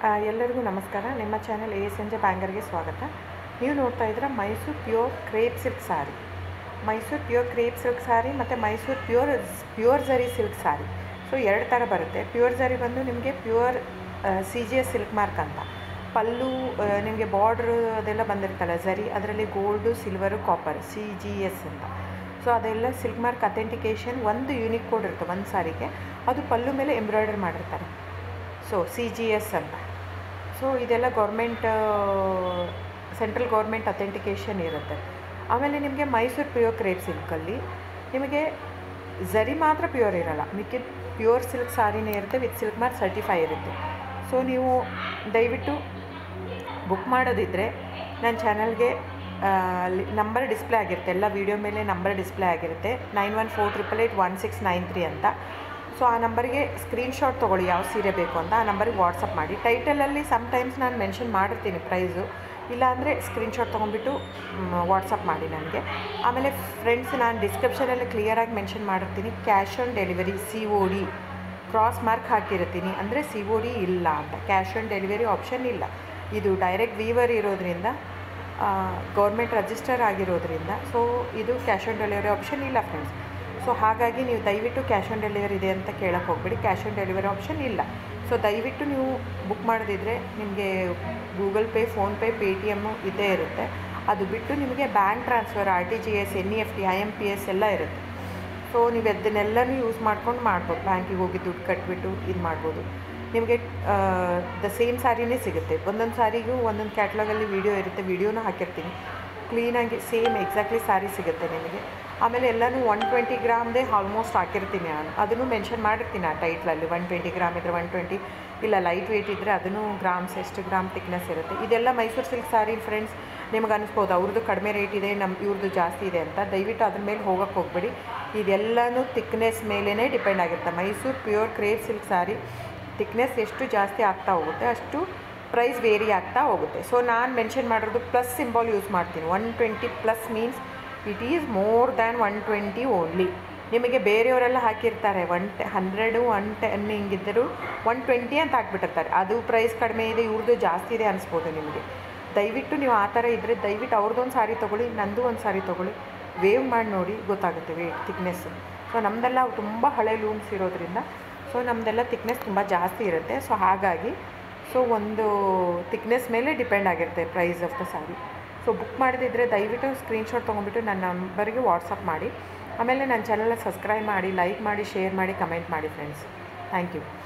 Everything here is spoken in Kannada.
ಆ, ಎಲ್ಲರಿಗೂ ನಮಸ್ಕಾರ ನಿಮ್ಮ ಚಾನೆಲ್ ಎ ಸಂಜೆ ಬ್ಯಾಂಗರ್ಗೆ ಸ್ವಾಗತ ನೀವು ನೋಡ್ತಾ ಇದ್ದೀರಾ Mysuru pure crepe silk sari Mysuru pure crepe silk sari ಮತ್ತು Mysuru pure pure zari silk sari so ಎರಡು ಥರ ಬರುತ್ತೆ ಪ್ಯೂರ್ ಜರಿ ಬಂದು ನಿಮಗೆ pure C G S silk mark ಅಂತ ಪಲ್ಲು ಆ, ನಿಮಗೆ ಬಾರ್ಡ್ರ್ ಅದೆಲ್ಲ ಬಂದಿರ್ತಲ್ಲ ಜರಿ ಅದರಲ್ಲಿ gold silver copper C G S ಅಂತ ಸೊ ಅದೆಲ್ಲ ಸಿಲ್ಕ್ ಮಾರ್ಕ್ ಅಥೆಂಟಿಕೇಷನ್ ಒಂದು ಯೂನಿಕ್ ಕೋಡ್ ಇರುತ್ತೆ ಒಂದು ಸಾರಿಗೆ ಅದು ಪಲ್ಲು ಮೇಲೆ ಎಂಬ್ರಾಯ್ಡರ್ ಮಾಡಿರ್ತಾರೆ ಸೊ ಸಿ ಜಿ ಎಸ್ ಅಂತ ಸೊ ಇದೆಲ್ಲ ಗೌರ್ಮೆಂಟ್ ಸೆಂಟ್ರಲ್ ಗೌರ್ಮೆಂಟ್ ಅಥೆಂಟಿಕೇಷನ್ ಇರುತ್ತೆ ಆಮೇಲೆ ನಿಮಗೆ ಮೈಸೂರು ಪ್ಯೂರ್ ಕ್ರೇಪ್ ಸಿಲ್ಕಲ್ಲಿ ನಿಮಗೆ ಝರಿ ಮಾತ್ರ ಪ್ಯೂರ್ ಇರಲ್ಲ ಮಿಕ್ಕಿದ ಪ್ಯೂರ್ ಸಿಲ್ಕ್ ಸಾರಿನೇ ಇರುತ್ತೆ ವಿತ್ ಸಿಲ್ಕ್ ಮಾರ್ಕ್ ಸರ್ಟಿಫೈ ಇರುತ್ತೆ ಸೊ ನೀವು ದಯವಿಟ್ಟು ಬುಕ್ ಮಾಡೋದಿದ್ದರೆ ನನ್ನ ಚಾನಲ್ಗೆ ನಂಬರ್ ಡಿಸ್ಪ್ಲೇ ಆಗಿರುತ್ತೆ ಎಲ್ಲ ವೀಡಿಯೋ ಮೇಲೆ ನಂಬರ್ ಡಿಸ್ಪ್ಲೇ ಆಗಿರುತ್ತೆ nine one four triple eight one six nine three ಅಂತ ಸೊ ಆ ನಂಬರ್ಗೆ ಸ್ಕ್ರೀನ್ಶಾಟ್ ತೊಗೊಳ್ಳಿ ಯಾವ ಸೀರೆ ಬೇಕು ಅಂತ ಆ ನಂಬರಿಗೆ ವಾಟ್ಸಪ್ ಮಾಡಿ ಟೈಟಲಲ್ಲಿ ಸಮ್ಟೈಮ್ಸ್ ನಾನು ಮೆನ್ಷನ್ ಮಾಡಿರ್ತೀನಿ ಪ್ರೈಸು ಇಲ್ಲಾಂದರೆ ಸ್ಕ್ರೀನ್ಶಾಟ್ ತೊಗೊಂಡ್ಬಿಟ್ಟು ವಾಟ್ಸಪ್ ಮಾಡಿ ನನಗೆ ಆಮೇಲೆ ಫ್ರೆಂಡ್ಸ್ ನಾನು ಡಿಸ್ಕ್ರಿಪ್ಷನಲ್ಲಿ ಕ್ಲಿಯರಾಗಿ ಮೆನ್ಷನ್ ಮಾಡಿರ್ತೀನಿ cash on delivery C O D cross mark ಹಾಕಿರ್ತೀನಿ ಅಂದರೆ ಸಿ ಒ ಡಿ ಇಲ್ಲ ಅಂತ ಕ್ಯಾಶ್ ಆನ್ ಡೆಲಿವರಿ ಆಪ್ಷನ್ ಇಲ್ಲ ಇದು ಡೈರೆಕ್ಟ್ ವೀವರ್ ಇರೋದ್ರಿಂದ ಗೌರ್ಮೆಂಟ್ ರಿಜಿಸ್ಟರ್ ಆಗಿರೋದ್ರಿಂದ ಸೊ ಇದು ಕ್ಯಾಶ್ ಆನ್ ಡೆಲಿವರಿ ಆಪ್ಷನ್ ಇಲ್ಲ ಫ್ರೆಂಡ್ಸ್ ಸೊ ಹಾಗಾಗಿ ನೀವು ದಯವಿಟ್ಟು ಕ್ಯಾಶ್ ಆನ್ ಡೆಲಿವರಿ ಇದೆ ಅಂತ ಕೇಳಕ್ಕೆ ಹೋಗ್ಬೇಡಿ ಕ್ಯಾಶ್ ಆನ್ ಡೆಲಿವರಿ ಆಪ್ಷನ್ ಇಲ್ಲ ಸೊ ದಯವಿಟ್ಟು ನೀವು ಬುಕ್ ಮಾಡೋದಿದ್ರೆ ನಿಮಗೆ Google Pay PhonePe Paytm ಇದ್ದೇ ಇರುತ್ತೆ ಅದು ಬಿಟ್ಟು ನಿಮಗೆ bank transfer R T G S N E F T I M P S ಎಲ್ಲ ಇರುತ್ತೆ ಸೊ ನೀವು ಅದನ್ನೆಲ್ಲನೂ ಯೂಸ್ ಮಾಡ್ಕೊಂಡು ಮಾಡ್ಬೋದು ಬ್ಯಾಂಕಿಗೆ ಹೋಗಿ ದುಡ್ಡು ಕಟ್ಬಿಟ್ಟು ಇದು ಮಾಡ್ಬೋದು ನಿಮಗೆ ದ ಸೇಮ್ ಸ್ಯಾರಿನೇ ಸಿಗುತ್ತೆ ಒಂದೊಂದು ಸ್ಯಾರಿಗೂ ಒಂದೊಂದು ಕ್ಯಾಟ್ಲಾಗಲ್ಲಿ ವೀಡಿಯೋ ಇರುತ್ತೆ ವೀಡಿಯೋನ ಹಾಕಿರ್ತೀನಿ ಕ್ಲೀನಾಗಿ ಸೇಮ್ ಎಕ್ಸಾಕ್ಟ್ಲಿ ಸ್ಯಾರಿ ಸಿಗುತ್ತೆ ನಿಮಗೆ ಆಮೇಲೆ ಎಲ್ಲನೂ ಒನ್ ಟ್ವೆಂಟಿ ಗ್ರಾಮ್ದೇ ಆಲ್ಮೋಸ್ಟ್ ಹಾಕಿರ್ತೀನಿ ನಾನು ಅದನ್ನು ಮೆನ್ಷನ್ ಮಾಡಿರ್ತೀನಿ ಆ ಟೈಟ್ಲಲ್ಲಿ ಒನ್ ಟ್ವೆಂಟಿ ಗ್ರಾಮ್ ಇದ್ದರೆ ಒನ್ ಟ್ವೆಂಟಿ ಇಲ್ಲ ಲೈಟ್ ವೆಯ್ಟ್ ಇದ್ದರೆ ಅದನ್ನು ಗ್ರಾಮ್ಸ್ ಎಷ್ಟು ಗ್ರಾಮ್ ತಿಕ್ನೆಸ್ ಇರುತ್ತೆ ಇದೆಲ್ಲ ಮೈಸೂರು ಸಿಲ್ಕ್ ಸಾರಿ ಫ್ರೆಂಡ್ಸ್ ನಿಮ್ಗೆ ಅನಿಸ್ಬೋದು ಅವ್ರದ್ದು ಕಡಿಮೆ ರೇಟ್ ಇದೆ ನಮ್ಮ ಇವ್ರದ್ದು ಜಾಸ್ತಿ ಇದೆ ಅಂತ ದಯವಿಟ್ಟು ಅದ್ರ ಮೇಲೆ ಹೋಗೋಕ್ಕೆ ಹೋಗ್ಬೇಡಿ ಇದೆಲ್ಲನೂ ತಿಕ್ನೆಸ್ ಮೇಲೇ ಡಿಪೆಂಡ್ ಆಗಿರುತ್ತೆ Mysuru pure crepe silk sari thickness ಎಷ್ಟು ಜಾಸ್ತಿ ಆಗ್ತಾ ಹೋಗುತ್ತೆ ಅಷ್ಟು ಪ್ರೈಸ್ ವೇರಿ ಆಗ್ತಾ ಹೋಗುತ್ತೆ ಸೊ ನಾನು ಮೆನ್ಷನ್ ಮಾಡಿರೋದು ಪ್ಲಸ್ ಸಿಂಬಾಲ್ ಯೂಸ್ ಮಾಡ್ತೀನಿ one twenty plus means it is more than one twenty only ನಿಮಗೆ ಬೇರೆಯವರೆಲ್ಲ ಹಾಕಿರ್ತಾರೆ ಒನ್ ಟೆ ಹಂಡ್ರೆಡು ಒನ್ ಟೆನ್ ಹಿಂಗಿದ್ದರು ಒನ್ ಟ್ವೆಂಟಿ ಅಂತ ಹಾಕ್ಬಿಟ್ಟಿರ್ತಾರೆ ಅದು ಪ್ರೈಸ್ ಕಡಿಮೆ ಇದೆ ಇವ್ರದ್ದು ಜಾಸ್ತಿ ಇದೆ ಅನಿಸ್ಬೋದು ನಿಮಗೆ ದಯವಿಟ್ಟು ನೀವು ಆ ಥರ ಇದ್ದರೆ ದಯವಿಟ್ಟು ಅವ್ರದ್ದೊಂದು ಸಾರಿ ತೊಗೊಳ್ಳಿ ನಂದು ಒಂದು ಸಾರಿ ತೊಗೊಳ್ಳಿ ವೇವ್ ಮಾಡಿ ನೋಡಿ ಗೊತ್ತಾಗುತ್ತೆ ವೇಟ್ ತಿಕ್ನೆಸ್ಸು ಸೊ ನಮ್ಮದೆಲ್ಲ ತುಂಬ ಹಳೆ ಲೂಮ್ಸ್ ಇರೋದ್ರಿಂದ ಸೊ ನಮ್ಮದೆಲ್ಲ ತಿಕ್ನೆಸ್ ತುಂಬ ಜಾಸ್ತಿ ಇರುತ್ತೆ ಸೊ ಹಾಗಾಗಿ ಸೊ ಒಂದು ತಿಕ್ನೆಸ್ ಮೇಲೆ ಡಿಪೆಂಡ್ ಆಗಿರುತ್ತೆ price of the sari so book ಮಾಡಿದಿದ್ರೆ ದಯವಿಟ್ಟು ಸ್ಕ್ರೀನ್ಶಾಟ್ ತೊಗೊಂಡ್ಬಿಟ್ಟು ನನ್ನ ನಂಬರ್ಗೆ ವಾಟ್ಸಪ್ ಮಾಡಿ ಆಮೇಲೆ ನನ್ನ ಚಾನಲ್ನ ಸಬ್ಸ್ಕ್ರೈಬ್ ಮಾಡಿ ಲೈಕ್ ಮಾಡಿ ಶೇರ್ ಮಾಡಿ ಕಮೆಂಟ್ ಮಾಡಿ ಫ್ರೆಂಡ್ಸ್ ಥ್ಯಾಂಕ್ ಯು